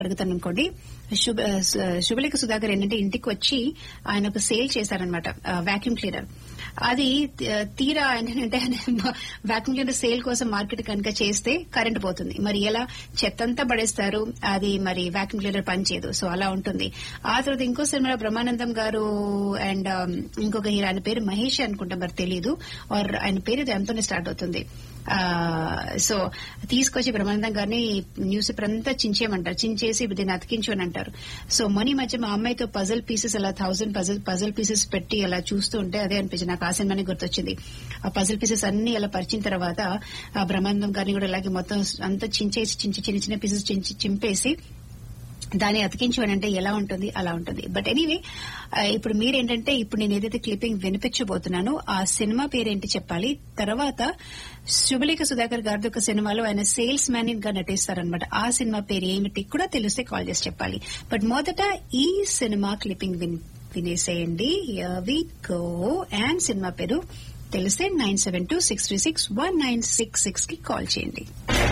అడుగుతాను అనుకోండి శుభ శుభలేఖ సుధాకర్ ఏంటంటే ఇంటికి వచ్చి ఆయన ఒక సేల్ చేశారనమాట వాక్యూమ్ క్లీనర్ అది త- తీరా ఏంటంటే వాక్యూమ్ క్లీనర్ సేల్ కోసం మార్కెట్ కనుక చేస్తే కరెంట్ పోతుంది మరి ఎలా చెత్తంతా పడేస్తారు అది మరి వాక్యూమ్ క్లీనర్ పనిచేయదు సో అలా ఉంటుంది ఆ తర్వాత ఇంకో సినిమా బ్రహ్మానందం గారు అండ్ ఇంకొక హీరో ఆయన పేరు మహేష్ అనుకుంటా మరి తెలియదు ఆర్ ఆయన పేరు ఇది ఎంతోనే స్టార్ట్ అవుతుంది ఆ, సో తీసుకొచ్చి బ్రహ్మానందం గారిని న్యూస్ పేపర్ అంతా చించేయమంటారు చించేసి దీన్ని అతికించు అని అంటారు సో మొని మధ్య మా అమ్మాయితో పజల్ పీసెస్ అలా థౌసండ్ పజల్ పజల్ పీసెస్ పెట్టి అలా చూస్తూ ఉంటే అదే అనిపించింది నాకు ఆ సినిమాని గుర్తొచ్చింది ఆ పజల్ పీసెస్ అన్ని అలా పరిచిన తర్వాత ఆ బ్రహ్మానందం గారిని కూడా అలాగే మొత్తం అంతా చించేసి చించి చిన్న చిన్న పీసెస్ చించి చింపేసి దాన్ని అతికించమని అంటే ఎలా ఉంటుంది అలా ఉంటుంది బట్ ఎనీవే ఇప్పుడు మీరేంటంటే ఇప్పుడు నేను ఏదైతే క్లిప్పింగ్ వినిపించబోతున్నానో ఆ సినిమా పేరేంటి చెప్పాలి తర్వాత శుభలేఖ సుధాకర్ గారి ఒక సినిమాలో ఆయన సేల్స్ మ్యాన్ గా నటిస్తారనమాట ఆ సినిమా పేరు ఏమిటి కూడా తెలిస్తే కాల్ చేసి చెప్పాలి బట్ మొదట ఈ సినిమా క్లిప్పింగ్ విన్ వినేసేయండి వి గో అండ్ సినిమా పేరు తెలిస్తే nine seven two six three six one nine six six కి కాల్ చేయండి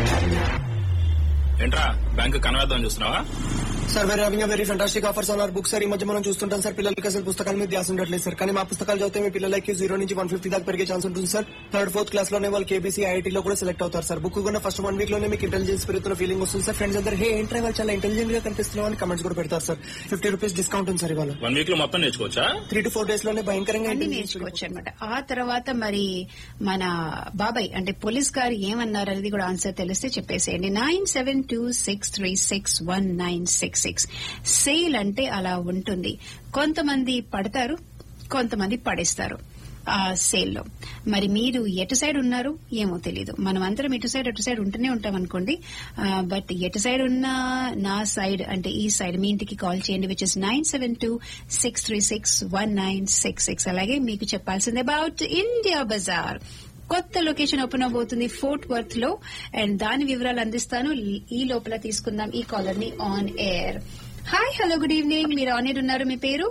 ఏంట్రా బ్యాంక్ కనవేద్దాం చూస్తున్నావా సార్ వేరే having very fantastic offers on our books sir ఈ మధ్య మనం చూస్తుంటాం సార్ పిల్లలకి అసలు పుస్తకాల మీద ధ్యాస ఉండట్లేదు సార్ కానీ మా పుస్తకాలు చదివితే మీ పిల్లలకి జీరో నుంచి వన్ ఫిఫ్టీ దాకా పెరిగే ఛాన్స్ ఉంటుంది సార్ థర్డ్ ఫోర్త్ క్లాస్ లోనే వాళ్ళు కేబీసీ ఐఐటీ లో కూడా సెలెక్ట్ అవుతారు సార్ బుక్ కూడా ఫస్ట్ వన్ వీక్ లోనే మీకు ఇంటెలిజెన్స్ పెరుగుతున్న ఫీలింగ్ వస్తుంది సార్ ఫ్రెండ్స్ అందరూ హే ఏంట్రా వాళ్ళు చాలా ఇంటెలిజెంట్ గా కనిపిస్తున్నాం అని కమెంట్స్ కూడా పెడతారు సార్ ఫిఫ్టీ రూపీస్ డిస్కౌంట్ ఉంది సార్ ఇవాళ వన్ వీక్ లో మొత్తం నేర్చుకోవచ్చా త్రీ టు ఫోర్ డేస్ లోనే భయంకరంగా అన్ని intelligence నేర్చుకోవచ్చు అనమాట ఆ తర్వాత మరి మన బాబాయ్ అంటే పోలీస్ గారు ఏమన్నారు అనేది కూడా ఆన్సర్ తెలిస్తే చెప్పేసేయండి nine seven two six three six one nine six six sale అంటే అలా ఉంటుంది కొంతమంది పడతారు కొంతమంది పడేస్తారు ఆ సేల్ లో మరి మీరు ఎటు సైడ్ ఉన్నారు ఏమో తెలీదు మనం అందరం ఇటు సైడ్ అటు సైడ్ ఉంటూనే ఉంటాం అనుకోండి బట్ ఎటు సైడ్ ఉన్నా నా సైడ్ అంటే ఈ సైడ్ మీ ఇంటికి కాల్ చేయండి which is nine seven two six three six one nine six six అలాగే మీకు చెప్పాల్సింది అబౌట్ ఇండియా బజార్ కొత్త లొకేషన్ ఓపెన్ అవబోతుంది ఫోర్ట్ వర్త్ లో అండ్ దాని వివరాలు అందిస్తాను ఈ లోపల తీసుకుందాం ఈ కాలర్ ని on air hi hello good evening మీరు ఆన్ ఎయిర్ ఉన్నారు మీ పేరు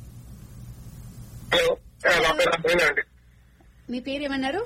హలో ఆ, నా పేరు అభినయ్ అండి మీ పేరు ఏమన్నారు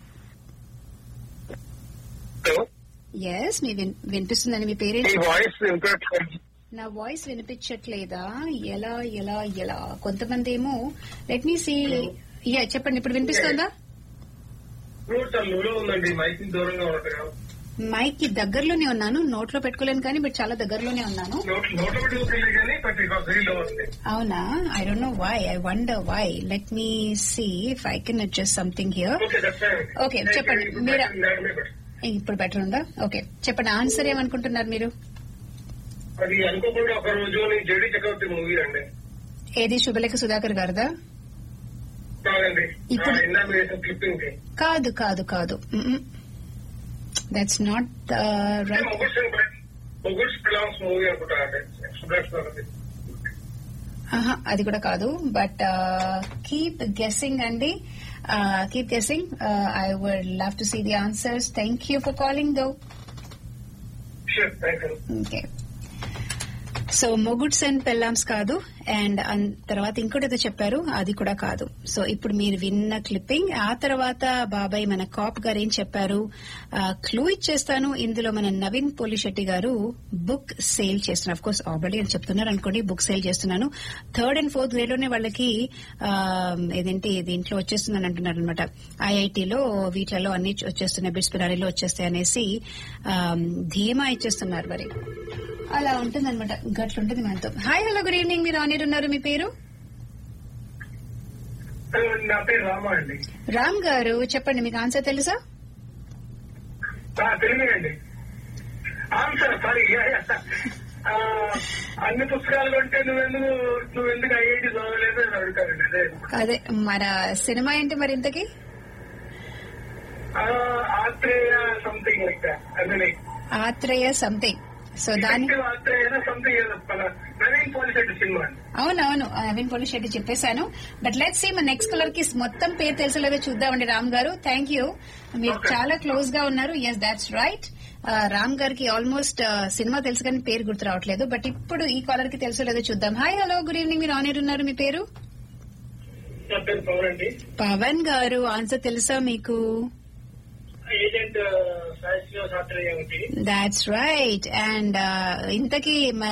హలో ఎస్ మీ విన్- వినిపిస్తుందండి మీ మీ పేరేంటి వాయిస్ వినిపించట్లేదు నా వాయిస్ వినిపించట్లేదా ఎలా ఎలా ఎలా కొంతమంది ఏమో లెట్ మీ సీ యా చెప్పండి ఇప్పుడు వినిపిస్తుందా ఫ్రూట్ చాలా లోలో ఉందండి మైక్ దూరంగా ఉన్నట్టుగా మైక్ కి దగ్గరలోనే ఉన్నాను నోట్లో పెట్టుకోలేను కానీ బట్ చాలా దగ్గరలోనే ఉన్నాను నోట్ నోట్ పెట్టుకోలేదు కానీ but it was very low ఉంది అవునా I don't know why I wonder why let me see if I can adjust something here okay that's Okay, చెప్పండి. మీరా- ఇప్పుడు బెటర్ ఉందా ఓకే చెప్పండి ఆన్సర్ ఏమనుకుంటున్నారు మీరు అది అనుకోకుండా ఒక రోజు జేడీ చక్రవర్తి మూవీ అండి ఏది శుభలేఖ సుధాకర్ గారిదా కాదండి ఇప్పుడు- నిన్న వేసిన క్లిప్పింగ్ కి కాదు కాదు కాదు దట్స్ నాట్ రైట్ మొగుడ్స్ మొగుడ్స్ ఫిలాన్స్ మూవీ అనుకుంటానండి సుభాష్ గారి ఆహా, అది కూడా కాదు బట్ కీప్ గెస్సింగ్ అండి keep guessing I would love to see the answers thank you for calling though sure thank you okay so మొగుడ్స్ అండ్ పెల్లామ్స్ కాదు అండ్ తర్వాత ఇంకోటి ఏదో చెప్పారు అది కూడా కాదు సో ఇప్పుడు మీరు విన్న క్లిప్పింగ్ ఆ తర్వాత బాబాయ్ మన కాప్ గారు ఏం చెప్పారు క్లూ ఇచ్చేస్తాను ఇందులో మన నవీన్ పోలిశెట్టి గారు బుక్ సేల్ చేస్తున్నారు అఫ్ కోర్స్ ఆల్రెడీ అని చెప్తున్నారు అనుకోండి బుక్ సేల్ చేస్తున్నాను థర్డ్ అండ్ ఫోర్త్ గ్రేడ్ లోనే వాళ్ళకి ఆ, ఏదేంటి దీంట్లో వచ్చేస్తుందని అంటున్నారు అనమాట ఐఐటీలో వీటిలలో అన్ని వచ్చేస్తున్నాయి బిట్స్ పిరారీలో వచ్చేస్తాయి అనేసి ఆ, ధీమా ఇచ్చేస్తున్నారు మరి అలా ఉంటుంది అనమాట గట్లుంటుంది మనతో హాయ్ హలో గుడ్ ఈవినింగ్ మీరు ఆనర్ ఉన్నారు మీ పేరు నా పేరు రామా అండి రామ్ గారు చెప్పండి మీకు ఆన్సర్ తెలుసా ఆ, తెలియదండి ఆన్సర్ సారీ అన్ని పుస్తకాలు కొంటే నువ్వెందుకు నువ్వెందుకు ఐఐటి చదవలేదు అని అడుగుతారండి అదే అదే మన సినిమా ఏంటి మరి ఇంతకి ఆ, ఆత్రేయ సంథింగ్ లైక్ అదే ఆత్రేయ సంథింగ్ సో దాని ఆత్రేయ సంథింగ్ నవీన్ పోలిసెట్టి సినిమా అండి అవునవును నవీన్ పోలీస్ శెట్టి చెప్పేశాను బట్ లెట్ సీ మన నెక్స్ట్ కలర్ కి మొత్తం పేరు తెలిసేలాగా చూద్దామండి రామ్ గారు థ్యాంక్ యూ మీరు Okay. చాలా క్లోజ్ గా ఉన్నారు ఎస్ దాట్స్ రైట్ రామ్ గారికి ఆల్మోస్ట్ సినిమా తెలుసు కానీ పేరు గుర్తు రావట్లేదు బట్ ఇప్పుడు ఈ కాలర్ కి తెలుసో లేదో చూద్దాం హాయ్ హలో గుడ్ ఈవినింగ్ మీరు ఆనర్ ఉన్నారు మీ పేరు నా పేరు పవన్ అండి పవన్ గారు ఆన్సర్ తెలుసా మీకు ఏజెంట్ సహస్ర శాస్త్రీయ ఒకటి దాట్స్ రైట్ అండ్ ఇంతకీ